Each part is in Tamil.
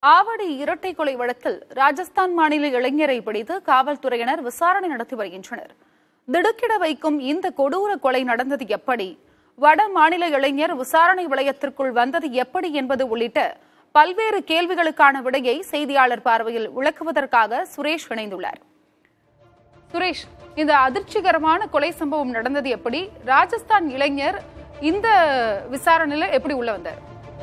ஆவடி இரட்டை கொலை வழக்கில் ராஜஸ்தான் மாநில இளைஞரை பிடித்து காவல்துறையினர் விசாரணை நடத்தி வருகின்றனர் திடுக்கிட வைக்கும் இந்த கொடூர கொலை நடந்தது எப்படி வட மாநில இளைஞர் விசாரணை வளையத்திற்குள் வந்தது எப்படி என்பது உள்ளிட்ட பல்வேறு கேள்விகளுக்கான விடையை செய்தியாளர் பார்வையில் விளக்குவதற்காக சுரேஷ் இணைந்துள்ளார் சுரேஷ் இந்த அதிர்ச்சிகரமான கொலை சம்பவம் நடந்தது எப்படி ராஜஸ்தான் இளைஞர் இந்த விசாரணையில எப்படி உள்ள வந்தார்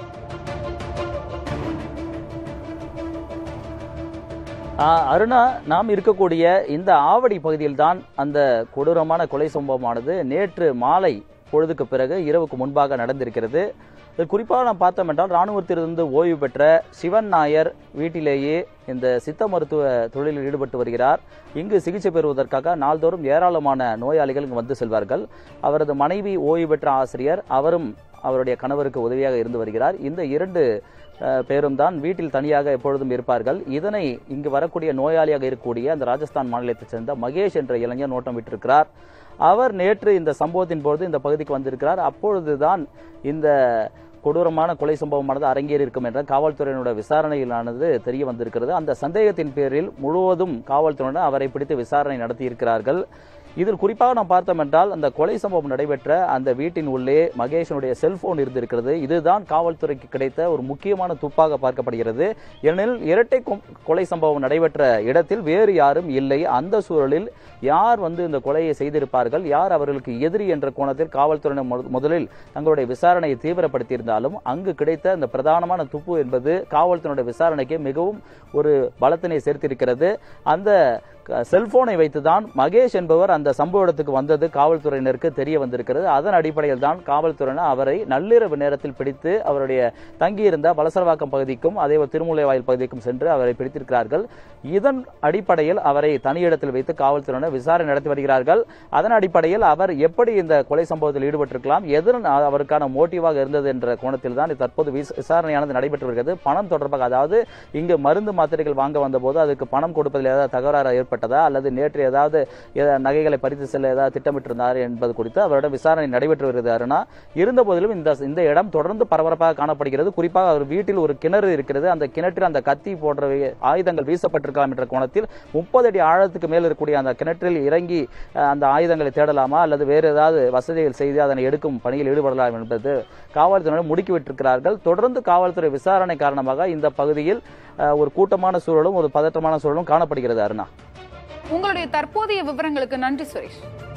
ஆ, அருணா நாம் இருக்கக்கூடிய இந்த ஆவடி பகுதியில் தான் அந்த கொடூரமான கொலை சம்பவமானது நேற்று மாலை பொழுதுக்கு பிறகு இரவுக்கு முன்பாக நடந்திருக்கிறது இதில் குறிப்பாக நாம் பார்த்தோம் என்றால் இராணுவத்திலிருந்து ஓய்வு பெற்ற சிவன் நாயர் வீட்டிலேயே இந்த சித்த மருத்துவ தொழிலில் ஈடுபட்டு வருகிறார் இங்கு சிகிச்சை பெறுவதற்காக நாள்தோறும் ஏராளமான நோயாளிகள் இங்கு வந்து செல்வார்கள் அவரது மனைவி ஓய்வு பெற்ற ஆசிரியர் அவரும் அவருடைய கணவருக்கு உதவியாக இருந்து வருகிறார் இந்த இரண்டு அஹ், பேரும் தான் வீட்டில் தனியாக எப்பொழுதும் இருப்பார்கள் இதனை இங்கு வரக்கூடிய நோயாளியாக இருக்கக்கூடிய அந்த ராஜஸ்தான் மாநிலத்தைச் சேர்ந்த மகேஷ் என்ற இளைஞர் நோட்டம் விட்டிருக்கிறார் அவர் நேற்று இந்த சம்பவத்தின் பொழுது இந்த பகுதிக்கு வந்திருக்கிறார் அப்பொழுதுதான் இந்த கொடூரமான கொலை சம்பவமானது அரங்கேறி இருக்கும் என்ற காவல்துறையினுடைய விசாரணையிலானது தெரிய வந்திருக்கிறது அந்த சந்தேகத்தின் பேரில் முழுவதும் காவல்துறையினர் அவரை பிடித்து விசாரணை நடத்தியிருக்கிறார்கள் இதில் குறிப்பாக நாம் பார்த்தோம் என்றால் அந்த கொலை சம்பவம் நடைபெற்ற அந்த வீட்டின் உள்ளே மகேஷனுடைய செல்போன் இருந்திருக்கிறது இதுதான் காவல்துறைக்கு கிடைத்த ஒரு முக்கியமான துப்பாக பார்க்கப்படுகிறது ஏனெனில் இரட்டை கொ- கொலை சம்பவம் நடைபெற்ற இடத்தில் வேறு யாரும் இல்லை அந்த சூழலில் யார் வந்து இந்த கொலையை செய்திருப்பார்கள் யார் அவர்களுக்கு எதிரி என்ற கோணத்தில் காவல்துறையினர் மு- முதலில் தங்களுடைய விசாரணையை தீவிரப்படுத்தியிருந்தாலும் அங்கு கிடைத்த அந்த பிரதானமான துப்பு என்பது காவல்துறையினுடைய விசாரணைக்கு மிகவும் ஒரு பலத்தினை சேர்த்திருக்கிறது அந்த க- செல்போனை வைத்துதான் மகேஷ் என்பவர் அந்த சம்பவ இடத்துக்கு வந்தது காவல்துறையினருக்கு தெரிய வந்திருக்கிறது அதன் அடிப்படையில் தான் காவல்துறையினர் அவரை நள்ளிரவு நேரத்தில் பிடித்து அவருடைய தங்கியிருந்த பலசரவாக்கம் பகுதிக்கும் அதேபோல் திருமூலைவாயில் பகுதிக்கும் சென்று அவரை பிடித்திருக்கிறார்கள் இதன் அடிப்படையில் அவரை தனியிடத்தில் வைத்து காவல்துறையினர் விசாரணை நடத்தி வருகிறார்கள் அதன் அடிப்படையில் அவர் எப்படி இந்த கொலை சம்பவத்தில் ஈடுபட்டிருக்கலாம் எதன் அவருக்கான மோட்டிவாக இருந்தது என்ற கோணத்தில் தான் தற்போது விச- விசாரணையானது நடைபெற்று வருகிறது பணம் தொடர்பாக அதாவது இங்கு மருந்து மாத்திரைகள் வாங்க வந்தபோது அதுக்கு பணம் கொடுப்பதில் ஏதாவது தகராறு ஏற்பட்டதா அல்லது நேற்று ஏதாவது ஏதா- நகைகளை பறித்து செல்ல ஏதாவது திட்டமிட்டிருந்தார் என்பது குறித்து அவரிடம் விசாரணை நடைபெற்று வருகிறது அருணா இருந்த போதிலும் இந்த இந்த இடம் தொடர்ந்து பரபரப்பாக காணப்படுகிறது குறிப்பாக அவர் வீட்டில் ஒரு கிணறு இருக்கிறது அந்த கிணற்றில் அந்த கத்தி போன்ற ஆயுதங்கள் வீசப்பட்டிருக்கலாம் என்ற கோணத்தில் முப்பது அடி ஆழத்துக்கு மேல் இருக்கக்கூடிய அந்த கிணற்றில் இறங்கி அஹ், அந்த ஆயுதங்களை தேடலாமா அல்லது வேறு ஏதாவது வசதிகள் செய்து அதனை எடுக்கும் பணியில் ஈடுபடலாம் என்பது காவல்துறையினர் முடுக்கிவிட்டிருக்கிறார்கள் தொடர்ந்து காவல்துறை விசாரணை காரணமாக இந்த பகுதியில் அஹ், ஒரு கூட்டமான சூழலும் ஒரு பதற்றமான சூழலும் காணப்படுகிறது அருணா உங்களுடைய தற்போதைய விவரங்களுக்கு நன்றி சுரேஷ்